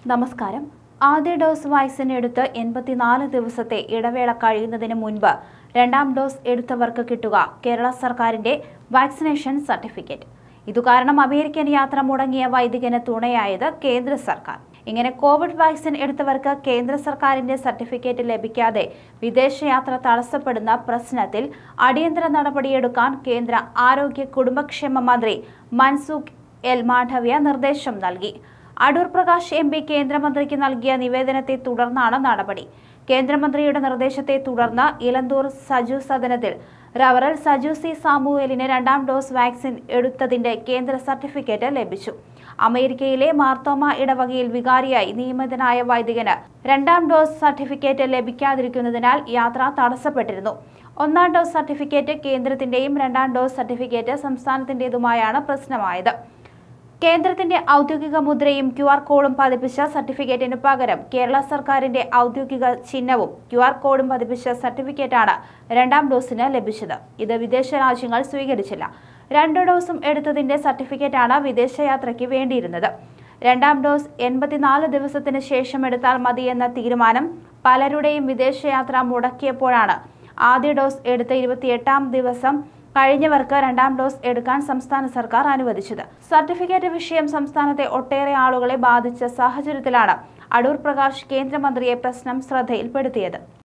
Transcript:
നമസ്കാരം ആദ്യ dose vaccine എടുത്ത് എൺപത്തിനാല് ദിവസത്തെ ഇടവേള കഴിയുന്നതിന് മുൻപ് രണ്ടാം ഡോസ് എടുത്തവർക്ക് കിട്ടുക കേരള സർക്കാരിന്റെ വാക്സിനേഷൻ സർട്ടിഫിക്കറ്റ് ഇതുകാരണം അമേരിക്കൻ യാത്ര മുടങ്ങിയ വൈദികന് തുണയായത് കേന്ദ്ര സർക്കാർ ഇങ്ങനെ കോവിഡ് വാക്സിൻ എടുത്തവർക്ക് കേന്ദ്ര സർക്കാരിന്റെ സർട്ടിഫിക്കറ്റ് ലഭിക്കാതെ വിദേശയാത്ര തടസ്സപ്പെടുന്ന പ്രശ്നത്തിൽ അടിയന്തര നടപടിയെടുക്കാൻ കേന്ദ്ര ആരോഗ്യ കുടുംബക്ഷേമ മന്ത്രി മൻസുഖ് എൽ മാധവ്യ നിർദ്ദേശം നൽകി അടൂർ പ്രകാശ് എം പി കേന്ദ്രമന്ത്രിക്ക് നൽകിയ നിവേദനത്തെ തുടർന്നാണ് നടപടി കേന്ദ്രമന്ത്രിയുടെ നിർദ്ദേശത്തെ തുടർന്ന് ഇലന്തൂർ സജു സദനത്തിൽ റവറൽ സജു സി സാമുവേലിന് രണ്ടാം ഡോസ് വാക്സിൻ എടുത്തതിന്റെ കേന്ദ്ര സർട്ടിഫിക്കറ്റ് ലഭിച്ചു അമേരിക്കയിലെ മാർത്തോമ ഇടവകയിൽ വികാരിയായി നിയമിതനായ വൈദികന് രണ്ടാം ഡോസ് സർട്ടിഫിക്കറ്റ് ലഭിക്കാതിരിക്കുന്നതിനാൽ യാത്ര തടസ്സപ്പെട്ടിരുന്നു ഒന്നാം ഡോസ് സർട്ടിഫിക്കറ്റ് കേന്ദ്രത്തിന്റെയും രണ്ടാം ഡോസ് സർട്ടിഫിക്കറ്റ് സംസ്ഥാനത്തിന്റേതുമായാണ് പ്രശ്നമായത് കേന്ദ്രത്തിന്റെ ഔദ്യോഗിക മുദ്രയും ക്യു ആർ കോഡും പതിപ്പിച്ച സർട്ടിഫിക്കറ്റിന് പകരം കേരള സർക്കാരിന്റെ ഔദ്യോഗിക ചിഹ്നവും ക്യു ആർ കോഡും പതിപ്പിച്ച സർട്ടിഫിക്കറ്റാണ് രണ്ടാം ഡോസിന് ലഭിച്ചത് ഇത് വിദേശ രാജ്യങ്ങൾ സ്വീകരിച്ചില്ല രണ്ട് ഡോസും എടുത്തതിന്റെ സർട്ടിഫിക്കറ്റാണ് വിദേശയാത്രയ്ക്ക് വേണ്ടിയിരുന്നത് രണ്ടാം ഡോസ് എൺപത്തിനാല് ദിവസത്തിന് ശേഷം എടുത്താൽ മതിയെന്ന തീരുമാനം പലരുടെയും വിദേശയാത്ര മുടക്കിയപ്പോഴാണ് ആദ്യ ഡോസ് എടുത്ത ഇരുപത്തിയെട്ടാം ദിവസം കഴിഞ്ഞവർക്ക് രണ്ടാം ഡോസ് എടുക്കാൻ സംസ്ഥാന സർക്കാർ അനുവദിച്ചത് സർട്ടിഫിക്കറ്റ് വിഷയം സംസ്ഥാനത്തെ ഒട്ടേറെ ആളുകളെ ബാധിച്ച സാഹചര്യത്തിലാണ് അടൂർ പ്രകാശ് കേന്ദ്രമന്ത്രിയെ പ്രശ്നം ശ്രദ്ധയിൽപ്പെടുത്തിയത്